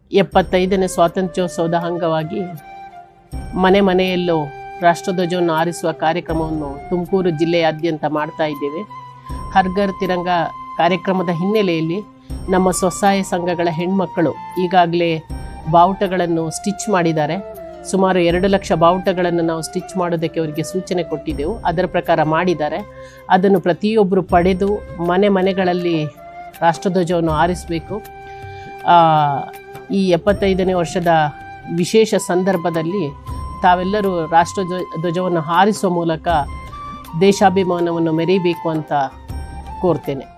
ಎಪ್ಪತ್ತೈದನೇ ಸ್ವಾತಂತ್ರ್ಯೋತ್ಸವದ ಅಂಗವಾಗಿ ಮನೆ ಮನೆಯಲ್ಲೂ ರಾಷ್ಟ್ರಧ್ವಜವನ್ನು ಆರಿಸುವ ಕಾರ್ಯಕ್ರಮವನ್ನು ತುಮಕೂರು ಜಿಲ್ಲೆಯಾದ್ಯಂತ ಮಾಡ್ತಾ ಇದ್ದೇವೆ ಹರ್ಗರ್ ತಿರಂಗ ಕಾರ್ಯಕ್ರಮದ ಹಿನ್ನೆಲೆಯಲ್ಲಿ ನಮ್ಮ ಸ್ವಸಹಾಯ ಸಂಘಗಳ ಹೆಣ್ಮಕ್ಕಳು ಈಗಾಗಲೇ ಬಾವುಟಗಳನ್ನು ಸ್ಟಿಚ್ ಮಾಡಿದ್ದಾರೆ ಸುಮಾರು ಎರಡು ಲಕ್ಷ ಬಾವುಟಗಳನ್ನು ನಾವು ಸ್ಟಿಚ್ ಮಾಡೋದಕ್ಕೆ ಅವರಿಗೆ ಸೂಚನೆ ಕೊಟ್ಟಿದ್ದೆವು ಅದರ ಪ್ರಕಾರ ಮಾಡಿದ್ದಾರೆ ಅದನ್ನು ಪ್ರತಿಯೊಬ್ಬರು ಪಡೆದು ಮನೆ ಮನೆಗಳಲ್ಲಿ ರಾಷ್ಟ್ರಧ್ವಜವನ್ನು ಆರಿಸಬೇಕು ಆ, ಈ ಎಪ್ಪತ್ತೈದನೇ ವರ್ಷದ ವಿಶೇಷ ಸಂದರ್ಭದಲ್ಲಿ ತಾವೆಲ್ಲರೂ ರಾಷ್ಟ್ರ ಧ್ವ- ಧ್ವಜವನ್ನು ಹಾರಿಸುವ ಮೂಲಕ ದೇಶಾಭಿಮಾನವನ್ನು ಮೆರೀಬೇಕು ಅಂತ ಕೋರ್ತೇನೆ